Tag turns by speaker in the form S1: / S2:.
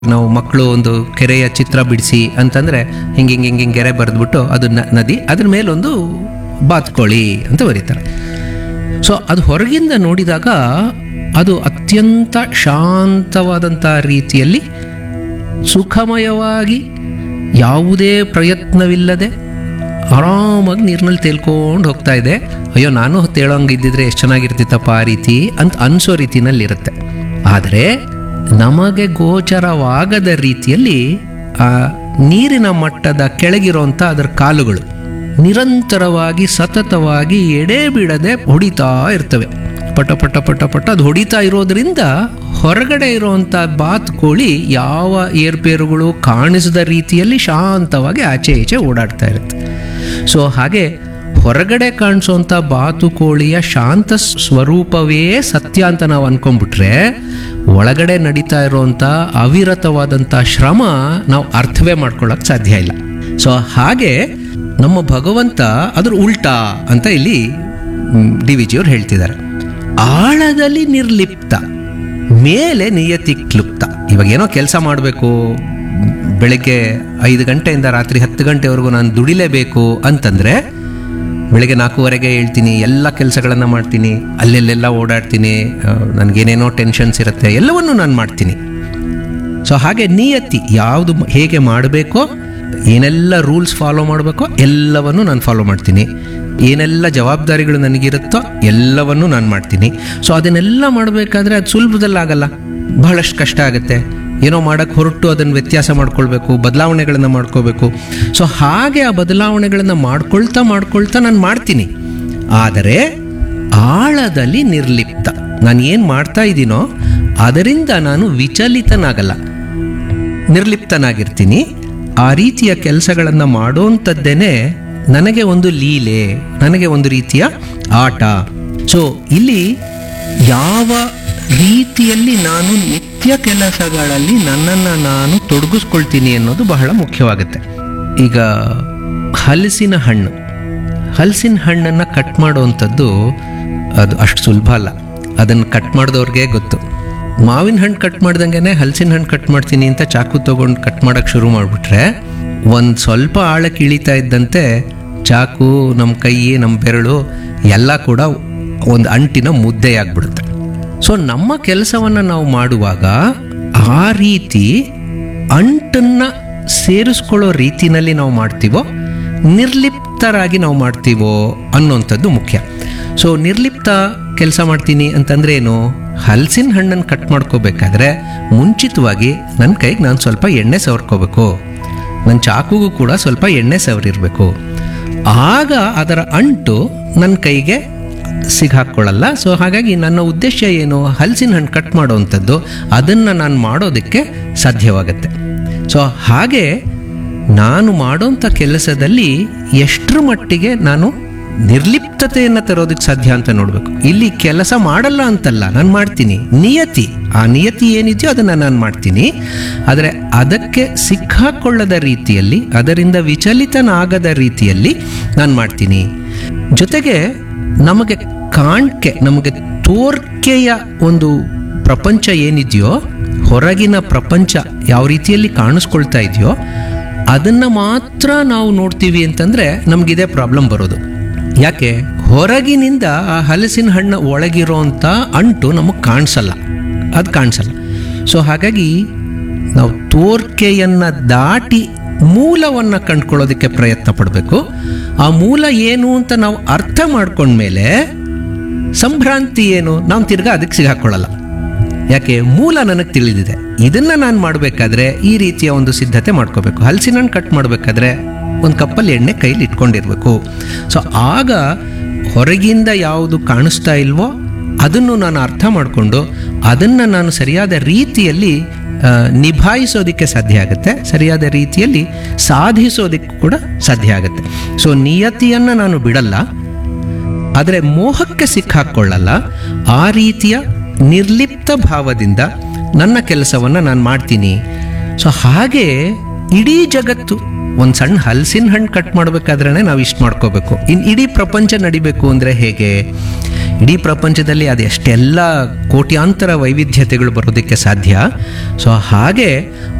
S1: ನಾವು ಮಕ್ಕಳು ಒಂದು ಕೆರೆಯ ಚಿತ್ರ ಬಿಡಿಸಿ ಅಂತಂದ್ರೆ ಹಿಂಗೆ ಹಿಂಗೆ ಹಿಂಗೆ ಹಿಂಗೆ ಗೆರೆ ಬರೆದ್ಬಿಟ್ಟು ಅದು ನ- ನದಿ ಅದ್ರ ಮೇಲೊಂದು ಬಾತ್ಕೋಳಿ ಅಂತ ಬರೀತಾರೆ ಸೊ ಅದು ಹೊರಗಿಂದ ನೋಡಿದಾಗ ಅದು ಅತ್ಯಂತ ಶಾಂತವಾದಂಥ ರೀತಿಯಲ್ಲಿ ಸುಖಮಯವಾಗಿ ಯಾವುದೇ ಪ್ರಯತ್ನವಿಲ್ಲದೆ ಆರಾಮಾಗಿ ನೀರಿನಲ್ಲಿ ತೇಲ್ಕೊಂಡು ಹೋಗ್ತಾ ಇದೆ ಅಯ್ಯೋ ನಾನು ತೇಳೋಂಗಿದ್ದಿದ್ರೆ ಎಷ್ಟು ಚೆನ್ನಾಗಿರ್ತಿತ್ತಪ್ಪ ಆ ರೀತಿ ಅಂತ ಅನಿಸೋ ರೀತಿನಲ್ಲಿರುತ್ತೆ ಆದರೆ ನಮಗೆ ಗೋಚರವಾಗದ ರೀತಿಯಲ್ಲಿ ಆ ನೀರಿನ ಮಟ್ಟದ ಕೆಳಗಿರುವಂಥ ಅದರ ಕಾಲುಗಳು ನಿರಂತರವಾಗಿ ಸತತವಾಗಿ ಎಡೆ ಬಿಡದೆ ಹೊಡಿತಾ ಇರ್ತವೆ ಪಟ ಪಟ ಪಟ ಪಟ ಅದು ಹೊಡಿತಾ ಇರೋದ್ರಿಂದ ಹೊರಗಡೆ ಇರುವಂಥ ಬಾತುಕೋಳಿ ಯಾವ ಏರ್ಪೇರುಗಳು ಕಾಣಿಸದ ರೀತಿಯಲ್ಲಿ ಶಾಂತವಾಗಿ ಆಚೆ ಈಚೆ ಓಡಾಡ್ತಾ ಇರುತ್ತೆ ಸೊ ಹಾಗೆ ಹೊರಗಡೆ ಕಾಣಿಸೋಂಥ ಬಾತುಕೋಳಿಯ ಶಾಂತ ಸ್ವರೂಪವೇ ಸತ್ಯ ಅಂತ ನಾವು ಅನ್ಕೊಂಡ್ಬಿಟ್ರೆ ಒಳಗಡೆ ನಡೀತಾ ಇರುವಂಥ ಅವಿರತವಾದಂಥ ಶ್ರಮ ನಾವು ಅರ್ಥವೇ ಮಾಡ್ಕೊಳ್ಳೋಕೆ ಸಾಧ್ಯ ಇಲ್ಲ ಸೊ ಹಾಗೆ ನಮ್ಮ ಭಗವಂತ ಅದ್ರ ಉಲ್ಟಾ ಅಂತ ಇಲ್ಲಿ ಡಿ ವಿ ಜಿಯವ್ರು ಹೇಳ್ತಿದ್ದಾರೆ ಆಳದಲ್ಲಿ ನಿರ್ಲಿಪ್ತ ಮೇಲೆ ನಿಯತಿ ಕ್ಲುಪ್ತ ಇವಾಗ ಏನೋ ಕೆಲಸ ಮಾಡಬೇಕು ಬೆಳಗ್ಗೆ ಐದು ಗಂಟೆಯಿಂದ ರಾತ್ರಿ ಹತ್ತು ಗಂಟೆವರೆಗೂ ನಾನು ದುಡಿಲೇಬೇಕು ಅಂತಂದರೆ ಬೆಳಗ್ಗೆ ನಾಲ್ಕೂವರೆಗೆ ಹೇಳ್ತೀನಿ ಎಲ್ಲ ಕೆಲಸಗಳನ್ನು ಮಾಡ್ತೀನಿ ಅಲ್ಲೆಲ್ಲೆಲ್ಲ ಓಡಾಡ್ತೀನಿ ಆ, ನನಗೇನೇನೋ ಟೆನ್ಷನ್ಸ್ ಇರುತ್ತೆ ಎಲ್ಲವನ್ನೂ ನಾನು ಮಾಡ್ತೀನಿ ಸೊ ಹಾಗೆ ನಿಯತಿ ಯಾವುದು ಮ- ಹೇಗೆ ಮಾಡಬೇಕೋ ಏನೆಲ್ಲ ರೂಲ್ಸ್ ಫಾಲೋ ಮಾಡಬೇಕೋ ಎಲ್ಲವನ್ನು ನಾನು ಫಾಲೋ ಮಾಡ್ತೀನಿ ಏನೆಲ್ಲ ಜವಾಬ್ದಾರಿಗಳು ನನಗಿರುತ್ತೋ ಎಲ್ಲವನ್ನು ನಾನು ಮಾಡ್ತೀನಿ ಸೊ ಅದನ್ನೆಲ್ಲ ಮಾಡಬೇಕಾದ್ರೆ ಅದು ಸುಲಭದಲ್ಲಾಗಲ್ಲ ಬಹಳಷ್ಟು ಕಷ್ಟ ಆಗುತ್ತೆ ಏನೋ ಮಾಡೋಕ್ಕೆ ಹೊರಟು ಅದನ್ನು ವ್ಯತ್ಯಾಸ ಮಾಡ್ಕೊಳ್ಬೇಕು ಬದಲಾವಣೆಗಳನ್ನು ಮಾಡ್ಕೋಬೇಕು ಸೊ ಹಾಗೆ ಆ ಬದಲಾವಣೆಗಳನ್ನು ಮಾಡ್ಕೊಳ್ತಾ ಮಾಡ್ಕೊಳ್ತಾ ನಾನು ಮಾಡ್ತೀನಿ ಆದರೆ ಆಳದಲ್ಲಿ ನಿರ್ಲಿಪ್ತ ನಾನು ಏನು ಮಾಡ್ತಾ ಇದ್ದೀನೋ ಅದರಿಂದ ನಾನು ವಿಚಲಿತನಾಗಲ್ಲ ನಿರ್ಲಿಪ್ತನಾಗಿರ್ತೀನಿ ಆ ರೀತಿಯ ಕೆಲಸಗಳನ್ನು ಮಾಡೋಂಥದ್ದೇನೆ ನನಗೆ ಒಂದು ಲೀಲೆ ನನಗೆ ಒಂದು ರೀತಿಯ ಆಟ ಸೊ ಇಲ್ಲಿ ಯಾವ ರೀತಿಯಲ್ಲಿ ನಾನು ನಿತ್ಯ ಕೆಲಸಗಳಲ್ಲಿ ನನ್ನನ್ನು ನಾನು ತೊಡಗಿಸ್ಕೊಳ್ತೀನಿ ಅನ್ನೋದು ಬಹಳ ಮುಖ್ಯವಾಗುತ್ತೆ ಈಗ ಹಲಸಿನ ಹಣ್ಣು ಹಲಸಿನ ಹಣ್ಣನ್ನು ಕಟ್ ಮಾಡುವಂಥದ್ದು ಅದು ಅಷ್ಟು ಸುಲಭ ಅಲ್ಲ ಅದನ್ನು ಕಟ್ ಮಾಡಿದವ್ರಿಗೆ ಗೊತ್ತು ಮಾವಿನ ಹಣ್ಣು ಕಟ್ ಮಾಡ್ದಂಗೆ ಹಲಸಿನ ಹಣ್ಣು ಕಟ್ ಮಾಡ್ತೀನಿ ಅಂತ ಚಾಕು ತೊಗೊಂಡು ಕಟ್ ಮಾಡೋಕ್ಕೆ ಶುರು ಮಾಡಿಬಿಟ್ರೆ ಒಂದು ಸ್ವಲ್ಪ ಆಳಕ್ಕೆ ಇಳಿತಾ ಇದ್ದಂತೆ ಚಾಕು ನಮ್ಮ ಕೈ ನಮ್ಮ ಬೆರಳು ಎಲ್ಲ ಕೂಡ ಒಂದು ಅಂಟಿನ ಮುದ್ದೆಯಾಗ್ಬಿಡುತ್ತೆ ಸೊ ನಮ್ಮ ಕೆಲಸವನ್ನು ನಾವು ಮಾಡುವಾಗ ಆ ರೀತಿ ಅಂಟನ್ನು ಸೇರಿಸ್ಕೊಳ್ಳೋ ರೀತಿನಲ್ಲಿ ನಾವು ಮಾಡ್ತೀವೋ ನಿರ್ಲಿಪ್ತರಾಗಿ ನಾವು ಮಾಡ್ತೀವೋ ಅನ್ನೋಂಥದ್ದು ಮುಖ್ಯ ಸೊ ನಿರ್ಲಿಪ್ತ ಕೆಲಸ ಮಾಡ್ತೀನಿ ಅಂತಂದ್ರೆ ಏನು ಹಲಸಿನ ಹಣ್ಣನ್ನು ಕಟ್ ಮಾಡ್ಕೋಬೇಕಾದ್ರೆ ಮುಂಚಿತವಾಗಿ ನನ್ನ ಕೈಗೆ ನಾನು ಸ್ವಲ್ಪ ಎಣ್ಣೆ ಸವರ್ಕೋಬೇಕು ನನ್ನ ಚಾಕುಗೂ ಕೂಡ ಸ್ವಲ್ಪ ಎಣ್ಣೆ ಸವರಿರಬೇಕು ಆಗ ಅದರ ಅಂಟು ನನ್ನ ಕೈಗೆ ಸಿಗಾಕೊಳ್ಳಲ್ಲ ಸೊ ಹಾಗಾಗಿ ನನ್ನ ಉದ್ದೇಶ ಏನು ಹಲಸಿನ ಹಣ್ಣು ಕಟ್ ಮಾಡೋವಂಥದ್ದು ಅದನ್ನು ನಾನು ಮಾಡೋದಕ್ಕೆ ಸಾಧ್ಯವಾಗುತ್ತೆ ಸೊ ಹಾಗೆ ನಾನು ಮಾಡೋಂಥ ಕೆಲಸದಲ್ಲಿ ಎಷ್ಟರ ಮಟ್ಟಿಗೆ ನಾನು ನಿರ್ಲಿಪ್ತತೆಯನ್ನು ತರೋದಕ್ಕೆ ಸಾಧ್ಯ ಅಂತ ನೋಡಬೇಕು ಇಲ್ಲಿ ಕೆಲಸ ಮಾಡಲ್ಲ ಅಂತಲ್ಲ ನಾನು ಮಾಡ್ತೀನಿ ನಿಯತಿ ಆ ನಿಯತಿ ಏನಿದೆಯೋ ಅದನ್ನು ನಾನು ಮಾಡ್ತೀನಿ ಆದರೆ ಅದಕ್ಕೆ ಸಿಕ್ಕಾಕೊಳ್ಳದ ರೀತಿಯಲ್ಲಿ ಅದರಿಂದ ವಿಚಲಿತನಾಗದ ರೀತಿಯಲ್ಲಿ ನಾನು ಮಾಡ್ತೀನಿ ಜೊತೆಗೆ ನಮಗೆ ಕಾಣ್ಕೆ ನಮಗೆ ತೋರ್ಕೆಯ ಒಂದು ಪ್ರಪಂಚ ಏನಿದೆಯೋ ಹೊರಗಿನ ಪ್ರಪಂಚ ಯಾವ ರೀತಿಯಲ್ಲಿ ಕಾಣಿಸ್ಕೊಳ್ತಾ ಇದೆಯೋ ಅದನ್ನು ಮಾತ್ರ ನಾವು ನೋಡ್ತೀವಿ ಅಂತಂದರೆ ನಮಗಿದೇ ಪ್ರಾಬ್ಲಮ್ ಬರೋದು ಯಾಕೆ ಹೊರಗಿನಿಂದ ಆ ಹಲಸಿನ ಹಣ್ಣು ಒಳಗಿರೋಂಥ ಅಂಟು ನಮಗೆ ಕಾಣಿಸಲ್ಲ ಅದು ಕಾಣಿಸಲ್ಲ ಸೊ ಹಾಗಾಗಿ ನಾವು ತೋರ್ಕೆಯನ್ನು ದಾಟಿ ಮೂಲವನ್ನು ಕಂಡ್ಕೊಳ್ಳೋದಕ್ಕೆ ಪ್ರಯತ್ನ ಪಡಬೇಕು ಆ ಮೂಲ ಏನು ಅಂತ ನಾವು ಅರ್ಥ ಮಾಡ್ಕೊಂಡ್ಮೇಲೆ ಸಂಭ್ರಾಂತಿ ಏನು ನಾವು ತಿರ್ಗಾ ಅದಕ್ಕೆ ಸಿಗಾಕೊಳ್ಳಲ್ಲ ಯಾಕೆ ಮೂಲ ನನಗೆ ತಿಳಿದಿದೆ ಇದನ್ನ ನಾನು ಮಾಡಬೇಕಾದ್ರೆ ಈ ರೀತಿಯ ಒಂದು ಸಿದ್ಧತೆ ಮಾಡ್ಕೋಬೇಕು ಹಲಸಿನ ಹಣ್ಣು ಕಟ್ ಮಾಡಬೇಕಾದ್ರೆ ಒಂದು ಕಪ್ಪಲ್ಲಿ ಎಣ್ಣೆ ಕೈಲಿ ಇಟ್ಕೊಂಡಿರ್ಬೇಕು ಸೊ ಆಗ ಹೊರಗಿಂದ ಯಾವುದು ಕಾಣಿಸ್ತಾ ಇಲ್ವೋ ಅದನ್ನು ನಾನು ಅರ್ಥ ಮಾಡಿಕೊಂಡು ಅದನ್ನು ನಾನು ಸರಿಯಾದ ರೀತಿಯಲ್ಲಿ ಆ, ನಿಭಾಯಿಸೋದಕ್ಕೆ ಸಾಧ್ಯ ಆಗುತ್ತೆ ಸರಿಯಾದ ರೀತಿಯಲ್ಲಿ ಸಾಧಿಸೋದಕ್ಕೆ ಕೂಡ ಸಾಧ್ಯ ಆಗುತ್ತೆ ಸೊ ನಿಯತಿಯನ್ನು ನಾನು ಬಿಡಲ್ಲ ಆದರೆ ಮೋಹಕ್ಕೆ ಸಿಕ್ಕಾಕೊಳ್ಳಲ್ಲ ಆ ರೀತಿಯ ನಿರ್ಲಿಪ್ತ ಭಾವದಿಂದ ನನ್ನ ಕೆಲಸವನ್ನು ನಾನು ಮಾಡ್ತೀನಿ ಸೊ ಹಾಗೆ ಇಡೀ ಜಗತ್ತು ಒಂದು ಸಣ್ಣ ಹಲಸಿನ ಹಣ್ಣು ಕಟ್ ಮಾಡಬೇಕಾದ್ರೆ ನಾವು ಇಷ್ಟು ಮಾಡ್ಕೋಬೇಕು ಇನ್ನು ಇಡೀ ಪ್ರಪಂಚ ನಡಿಬೇಕು ಅಂದರೆ ಹೇಗೆ ಇಡೀ ಪ್ರಪಂಚದಲ್ಲಿ ಅದು ಎಷ್ಟೆಲ್ಲ ಕೋಟ್ಯಾಂತರ ವೈವಿಧ್ಯತೆಗಳು ಬರೋದಕ್ಕೆ ಸಾಧ್ಯ ಸೊ ಹಾಗೆ